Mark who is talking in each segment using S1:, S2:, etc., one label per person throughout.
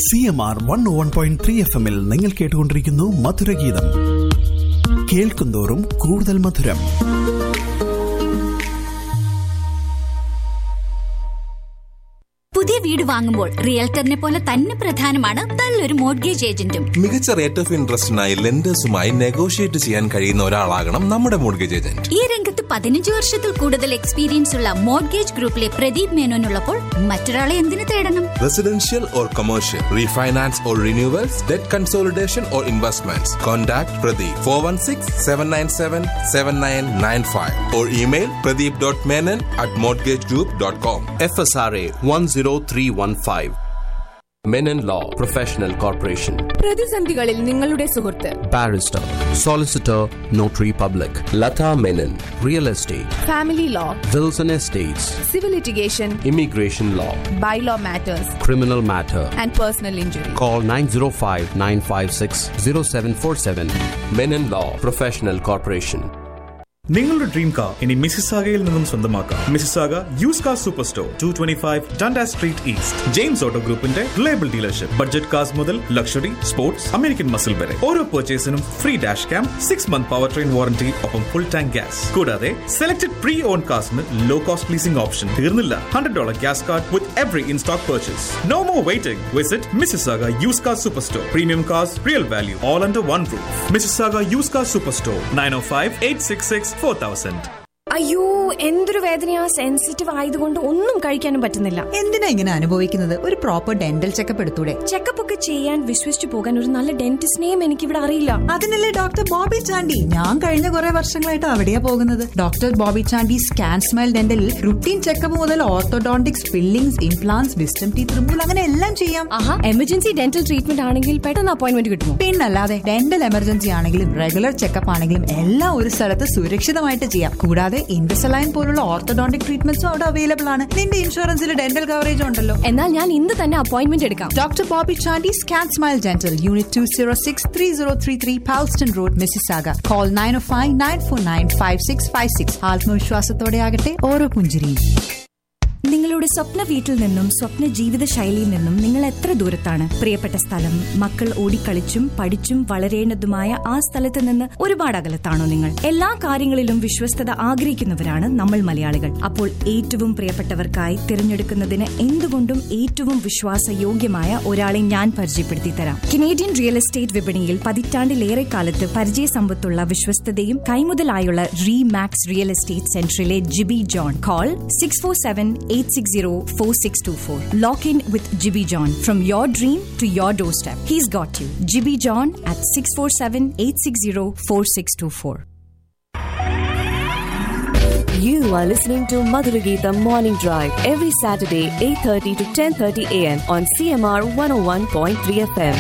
S1: C M R one one point three F എമ്മിൽ നിങ്ങൾ കേട്ടുകൊണ്ടിരിക്കുന്നു മധുരഗീതം കേൾക്കുന്തോറും കൂടുതൽ മധുരം
S2: പുതിയ വീട് വാങ്ങുമ്പോൾ റിയൽറ്ററിനെ പോലെ തന്നെ പ്രധാനമാണ് നല്ലൊരു മോഡ്ഗേജ് ഏജന്റും
S3: മികച്ച റേറ്റ് ഓഫ് ഇൻട്രസ്റ്റിനായി ലെൻഡേഴ്സുമായി നെഗോഷിയേറ്റ് ചെയ്യാൻ കഴിയുന്ന ഒരാളാകണം നമ്മുടെ മോർഗേജ് ഏജന്റ്
S2: ഈ രംഗത്ത് പതിനഞ്ച് വർഷത്തിൽ കൂടുതൽ എക്സ്പീരിയൻസ് ഉള്ള മോഡ്ഗേജ് ഗ്രൂപ്പിലെ പ്രദീപ് മേനോനുള്ളപ്പോൾ മറ്റൊരാളെ എന്തിനു തേടണം
S3: residential or commercial refinance or renewals debt consolidation or investments contact Pradeep four one six seven nine seven seven nine nine five or email Pradeep dot Menon at mortgage group dot com
S4: FSRA 10315. Menon Law Professional Corporation.
S5: പ്രതിസന്ധികളിൽ നിങ്ങളുടെ സുഹൃത്ത്
S4: Barrister, Solicitor, Notary Public. Lata Menon. Real Estate.
S5: Family law
S4: Wilson Estates.
S5: Civil litigation
S4: Immigration Law.
S5: Bylaw matters
S4: Criminal Matter.
S5: And personal injury
S4: Call 905 956 0747. Menon Law Professional Corporation.
S6: നിങ്ങളുടെ dream car ഇനി മിസിസാഗയിൽ നിന്നും സ്വന്തമാക്കാം Mississauga used car super store two twenty five Dundas street east James auto ഗ്രൂപ്പിന്റെ reliable dealership budget cars മുതൽ luxury sports American muscle വരെ ഓരോ പർച്ചേസിനും free dash cam six month power train warranty ഒപ്പം ഫുൾ ടാങ്ക് ഗ്യാസ് കൂടാതെ selected pre owned കാർസിന് low cost leasing option തീർന്നില്ല hundred dollar gas card with every in stock purchase no more waiting visit Mississauga used car super store premium cars real value all under one roof Mississauga used car super store nine O five eight six six four thousand
S5: അയ്യോ എന്തൊരു വേദനയാ sensitive ആയതുകൊണ്ട് ഒന്നും കഴിക്കാനും പറ്റുന്നില്ല
S7: എന്തിനാ ഇങ്ങനെ അനുഭവിക്കുന്നത് ഒരു പ്രോപ്പർ ഡെന്റൽ ചെക്കപ്പ് എടുത്തൂടെ
S5: ചെക്കപ്പ് ഒക്കെ ചെയ്യാൻ വിശ്വസിച്ചു പോകാൻ ഒരു നല്ല ഡെന്റിസ്റ്റിനെയും എനിക്കിവിടെ അറിയില്ല
S7: അതിനല്ലേ ഡോക്ടർ ബോബി ചാണ്ടി ഞാൻ കഴിഞ്ഞ കുറെ വർഷങ്ങളായിട്ട് അവിടെയാ പോകുന്നത് doctor Bobby Chandy scan smile ഡെന്റലിൽ റുട്ടീൻ ചെക്കപ്പ് മുതൽ orthodontics fillings implants wisdom teeth removal അങ്ങനെ എല്ലാം ചെയ്യാം
S5: ആഹാ എമർജൻസി ഡെന്റൽ ട്രീറ്റ്മെന്റ് ആണെങ്കിൽ പെട്ടെന്ന് അപ്പോയിന്റ്മെന്റ് കിട്ടുമോ
S7: പിന്നല്ലാതെ ഡെന്റൽ എമർജൻസി ആണെങ്കിലും റെഗുലർ ചെക്കപ്പ് ആണെങ്കിലും എല്ലാം ഒരു സ്ഥലത്ത് സുരക്ഷിതമായിട്ട് ചെയ്യാം കൂടാതെ ഇൻഡസലൈൻ പോലുള്ള ഓർത്തോഡോണ്ടിക് ട്രീറ്റ്മെന്റ്സും അവിടെ അവൈലബിൾ ആണ് നിന്റെ ഇൻഷുറൻസിൽ ഡെന്റൽ കവറേജ് ഉണ്ടല്ലോ
S5: എന്നാൽ ഞാൻ ഇന്ന് തന്നെ അപ്പോയിന്റ്മെന്റ് എടുക്കാം
S7: Dr. Bobby Chandy Scan Smile Dental, Unit 206 3033 Palston Road, Mississauga. Call 905 949 5656. ആത്മവിശ്വാസത്തോടെ ആകട്ടെ ഓരോ പുഞ്ചിരിയും
S2: നിങ്ങളുടെ സ്വപ്ന വീട്ടിൽ നിന്നും സ്വപ്ന ജീവിത ശൈലിയിൽ നിന്നും നിങ്ങൾ എത്ര ദൂരത്താണ് പ്രിയപ്പെട്ട സ്ഥലം മക്കൾ ഓടിക്കളിച്ചും പഠിച്ചും വളരേണ്ടതുമായ ആ സ്ഥലത്ത് നിന്ന് ഒരുപാട് അകലത്താണോ നിങ്ങൾ എല്ലാ കാര്യങ്ങളിലും വിശ്വസ്തത ആഗ്രഹിക്കുന്നവരാണ് നമ്മൾ മലയാളികൾ അപ്പോൾ ഏറ്റവും പ്രിയപ്പെട്ടവർക്കായി തിരഞ്ഞെടുക്കുന്നതിന് എന്തുകൊണ്ടും ഏറ്റവും വിശ്വാസയോഗ്യമായ ഒരാളെ ഞാൻ പരിചയപ്പെടുത്തി തരാം കനേഡിയൻ റിയൽ എസ്റ്റേറ്റ് വിപണിയിൽ പതിറ്റാണ്ടിലേറെ കാലത്ത് പരിചയസമ്പത്തുള്ള വിശ്വസ്തതയും കൈമുതലായുള്ള റീ മാക്സ് റിയൽ എസ്റ്റേറ്റ് സെന്ററിലെ GB John call six four seven eight six zero four six two four lock in with GB John from your dream to your doorstep he's got you GB John at six four seven eight six zero four six two four
S8: You are listening to Madhuragita Morning Drive every Saturday 8:30 to 10:30 a.m. on CMR 101.3 FM.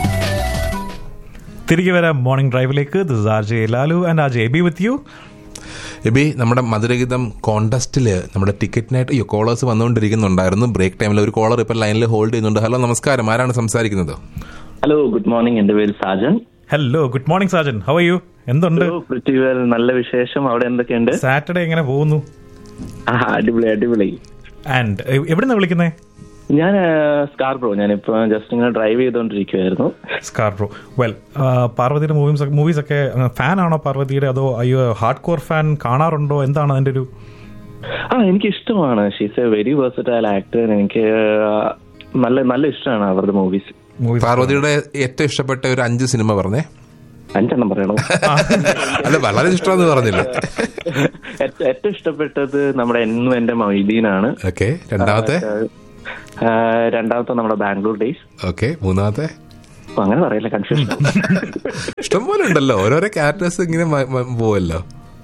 S9: തിരികെ വരാം morning ഡ്രൈവിലേക്ക് this R J Lalu and R J B with you
S3: Abi നമ്മുടെ മധുരഗീതം കോണ്ടസ്റ്റിൽ നമ്മുടെ ടിക്കറ്റിനായിട്ട് ഈ callers വന്നുകൊണ്ടിരിക്കുന്നുണ്ടായിരുന്നു break ടൈമിൽ ഒരു collar ഇപ്പം ലൈനിൽ ഹോൾഡ് ചെയ്യുന്നുണ്ട് ഹലോ നമസ്കാരം ആരാണ് സംസാരിക്കുന്നത്
S10: ഹലോ ഗുഡ് മോർണിംഗ് എന്റെ പേര് Sajan
S9: hello good morning Sajan how are you എന്തുണ്ട്
S10: പ്രിറ്റി വെൽ നല്ല വിശേഷം അവിടെ എന്തൊക്കെയുണ്ട്
S9: സാറ്റർഡേ എങ്ങനെ പോകുന്നു
S10: ആ അടിപൊളി അടിപൊളി
S9: ആൻഡ് എവിടുന്ന വിളിക്കുന്നേ
S10: ഞാൻ സ്കാർബ്രോ ഞാനിപ്പോ ജസ്റ്റ് ഇങ്ങനെ ഡ്രൈവ് ചെയ്തോണ്ടിരിക്കുവായിരുന്നു
S9: സ്കാർബ്രോ വെൽ പാർവതിയുടെ മൂവീസ് മൂവീസ് ഒക്കെ ഫാൻ ആണോ പാർവതിയുടെ അതോ അയ്യോ ഹാർഡ് കോർ ഫാൻ കാണാറുണ്ടോ എന്താണ് അതിന്റെ ഒരു
S10: ആ എനിക്ക് ഇഷ്ടമാണ് she's a very versatile actor എനിക്ക് ആ, നല്ല നല്ല ഇഷ്ടമാണ് അവരുടെ മൂവീസ്
S3: പാർവതിയുടെ ഏറ്റവും ഇഷ്ടപ്പെട്ട ഒരു അഞ്ച് സിനിമ പറഞ്ഞേ
S10: അഞ്ചെണ്ണം പറയണോ
S3: അല്ല വളരെ ഇഷ്ടമെന്ന് പറഞ്ഞില്ല
S10: ഏറ്റ- ഏറ്റവും ഇഷ്ടപ്പെട്ടത് നമ്മുടെ എന്നും എന്റെ മൊയ്തീനാണ്
S3: ഓക്കെ രണ്ടാമത്തെ
S10: ആ, രണ്ടാമത്തെ നമ്മുടെ ബാംഗ്ലൂർ ഡേയ്സ്
S3: ഓക്കെ മൂന്നാമത്തെ
S10: അപ്പൊ അങ്ങനെ പറയില്ല കൺഫ്യൂഷൻ
S3: ഇഷ്ടംപോലെ ഉണ്ടല്ലോ ഓരോരോ ക്യാരക്ടേഴ്സ് ഇങ്ങനെ മ- മ- പോവല്ലോ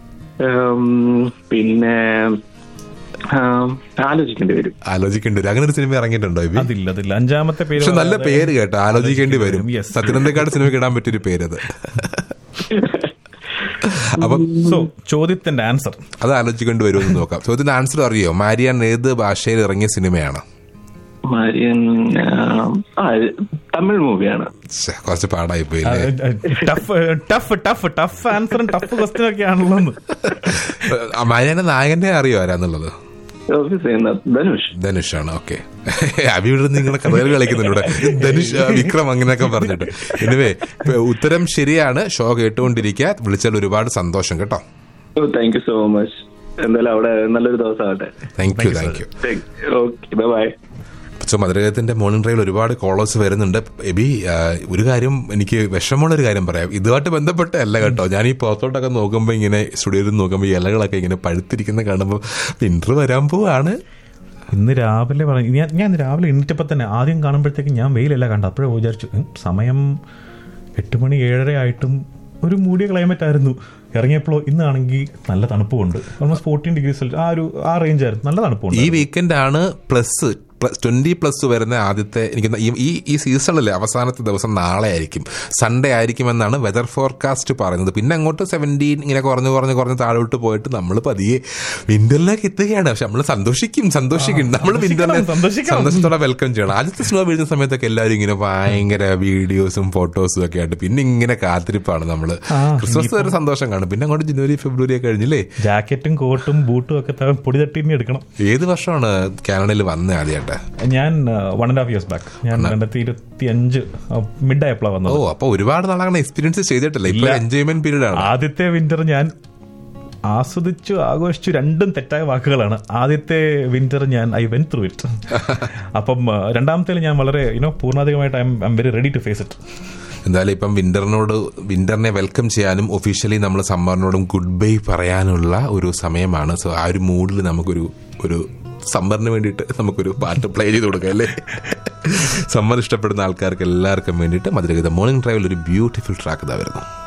S10: പിന്നെ ആം, ആലോചിക്കേണ്ടി വരും
S3: ആലോചിക്കേണ്ടി വരും അങ്ങനെ ഒരു സിനിമ ഇറങ്ങിയിട്ടുണ്ടോ ഇബി
S9: അതില്ല അതില്ല അഞ്ചാമത്തെ പേര്
S3: പക്ഷെ നല്ല പേര് കേട്ടോ ആലോചിക്കേണ്ടി വരും
S9: Yes.
S3: സത്യനന്ദക്കാട് സിനിമയ്ക്ക് ഇടാൻ പറ്റിയൊരു പേരത് അപ്പം
S9: സോ ചോദ്യത്തിന്റെ ആൻസർ
S3: അത് ആലോചിക്കേണ്ടി വരുമെന്ന് നോക്കാം ചോദ്യത്തിന്റെ ആൻസർ അറിയോ മാരിയാൻ ഏത് ഭാഷയിൽ ഇറങ്ങിയ സിനിമയാണ്
S10: മാരിയൻ ആം, ആ തമിഴ് മൂവിയാണ്
S3: ശ്ശെ, കുറച്ച് പാടായി പോയില്ലേ
S9: ടഫ് ടഫ് ടഫ് ടഫ് ആൻസറും ടഫ് ക്വസ്റ്റ്യൻ ഒക്കെ ആണല്ലോ
S3: ആ, മാരിയാന്റെ നായകനെ അറിയോ ആരാന്നുള്ളത്
S10: ഓഫീസ് ചെയ്യുന്ന ധനുഷ്
S3: ധനുഷാണ് ഓക്കെ അഭിവിടെ നിങ്ങളെ കഥകൾ കളിക്കുന്നുണ്ട് ഇവിടെ ധനുഷ് ആ, വിക്രം അങ്ങനെയൊക്കെ പറഞ്ഞിട്ട് എനിവേ ഉത്തരം ശരിയാണ് ഷോ കേട്ടുകൊണ്ടിരിക്കുക വിളിച്ചാൽ ഒരുപാട് സന്തോഷം കേട്ടോ
S10: താങ്ക് യു സോ മച്ച് എന്തായാലും അവിടെ നല്ലൊരു ദിവസം ആവട്ടെ
S3: thank you thank you
S10: okay bye bye
S3: പക്ഷെ മധുരകത്തിന്റെ മോർണിംഗ് ഡ്രൈവിൽ ഒരുപാട് കോളേഴ്സ് വരുന്നുണ്ട് എബി ആ, ഒരു കാര്യം എനിക്ക് വിഷമമുള്ള ഒരു കാര്യം പറയാം ഇതുമായിട്ട് ബന്ധപ്പെട്ടല്ല കേട്ടോ ഞാൻ ഈ പുറത്തോട്ടൊക്കെ നോക്കുമ്പോൾ ഇങ്ങനെ സ്റ്റുഡിയോയിൽ നോക്കുമ്പോൾ ഈ ഇലകളൊക്കെ ഇങ്ങനെ പഴുത്തിരിക്കുന്ന കാണുമ്പോൾ വിന്റർ വരാൻ പോവാണ്
S9: ഇന്ന് രാവിലെ പറഞ്ഞു ഞാൻ ഞാൻ ഇന്ന് രാവിലെ എണീറ്റപ്പോൾ തന്നെ ആദ്യം കാണുമ്പോഴത്തേക്ക് ഞാൻ വെയിലല്ല കണ്ടത് അപ്പോഴേ വിചാരിച്ചു "ഉം, സമയം എട്ട് മണി ഏഴര ആയിട്ടും ഒരു മൂടിയ ക്ലൈമറ്റ് ആയിരുന്നു ഇറങ്ങിയപ്പോൾ ഇന്നാണെങ്കിൽ നല്ല തണുപ്പുണ്ട് ഓൾമോസ്റ്റ് ഫോർട്ടീൻ ഡിഗ്രി ആ ഒരു ആ റേഞ്ച് ആയിരുന്നു നല്ല തണുപ്പുണ്ട്
S3: ഈ വീക്കെൻഡ് ആണ് പ്ലസ് ട്വന്റി പ്ലസ് വരുന്ന ആദ്യത്തെ എനിക്ക് തോന്നുന്നു ഈ- ഈ ഈ സീസണിലെ അവസാനത്തെ ദിവസം നാളെ ആയിരിക്കും സൺഡേ ആയിരിക്കുമെന്നാണ് വെതർ ഫോർകാസ്റ്റ് പറയുന്നത് പിന്നെ അങ്ങോട്ട് സെവൻറ്റീൻ ഇങ്ങനെ കുറഞ്ഞ് കുറഞ്ഞ് കുറഞ്ഞ് താഴോട്ട് പോയിട്ട് നമ്മൾ പതിയെ വിന്ററിലേക്ക് എത്തുകയാണ് പക്ഷെ നമ്മൾ സന്തോഷിക്കും സന്തോഷിക്കും നമ്മൾ വിന്ററിനെ
S9: സന്തോഷിക്കണം.
S3: സന്തോഷത്തോടെ വെൽക്കം ചെയ്യണം ആദ്യത്തെ സ്നോ വീഴുന്ന സമയത്തൊക്കെ എല്ലാവരും ഇങ്ങനെ ഭയങ്കര വീഡിയോസും ഫോട്ടോസും ഒക്കെ ആയിട്ട് പിന്നെ ഇങ്ങനെ കാത്തിരിപ്പാണ് നമ്മള്
S9: ആ,
S3: ക്രിസ്മസ് വരെ സന്തോഷം കാണും പിന്നെ അങ്ങോട്ട് ജനുവരി ഫെബ്രുവരി ഒക്കെ കഴിഞ്ഞില്ലേ
S9: ജാക്കറ്റും കോട്ടും ബൂട്ടും ഒക്കെ ത- പൊടി തട്ടി ഇനി എടുക്കണം
S3: ഏത് വർഷമാണ് കാനഡയിൽ വന്നത് ആദ്യമായിട്ട്
S9: ഞാൻ one and half years back ഞാൻ രണ്ടായിരത്തി ഇരുപത്തി അഞ്ച് മിഡ് ആയപ്പോഴാണ്
S3: ഓ
S9: വന്നത്
S3: അപ്പൊ ഒരുപാട് നാളങ്ങനെ എക്സ്പീരിയൻസ് ചെയ്തിട്ടില്ല ഇപ്പൊ
S9: ഇല്ല.
S3: എൻജോയ്മെന്റ് പീരീഡ് ആണ്
S9: ആദ്യത്തെ വിന്റർ ഞാൻ ആസ്വദിച്ചു ആഘോഷിച്ചു രണ്ടും തെറ്റായ വാക്കുകളാണ് ആദ്യത്തെ വിന്റർ ഞാൻ ഐ വെൻ ത്രൂ ഇറ്റ് അപ്പം ആ, രണ്ടാമത്തേൽ ഞാൻ വളരെ യുനോ പൂർണ്ണാധികമായിട്ട് I'm very ready to face it
S3: എന്തായാലും ഇപ്പം വിന്ററിനോട് വിന്ററിനെ വെൽക്കം ചെയ്യാനും ഒഫീഷ്യലി നമ്മൾ സമ്മറിനോടും ഗുഡ് ബൈ പറയാനുള്ള ഒരു സമയമാണ് സോ ആ ഒരു മൂഡിൽ നമുക്കൊരു ഒരു സമ്മറിന് വേണ്ടിയിട്ട് നമുക്കൊരു പാട്ട് പ്ലേ ചെയ്ത് കൊടുക്കാം അല്ലേ സമ്മർ ഇഷ്ടപ്പെടുന്ന ആൾക്കാർക്ക് എല്ലാവർക്കും വേണ്ടിയിട്ട് മധുരഗീത മോർണിംഗ് ഡ്രൈവിൽ ഒരു ബ്യൂട്ടിഫുൾ ട്രാക്ക് ഇതാ വരുന്നു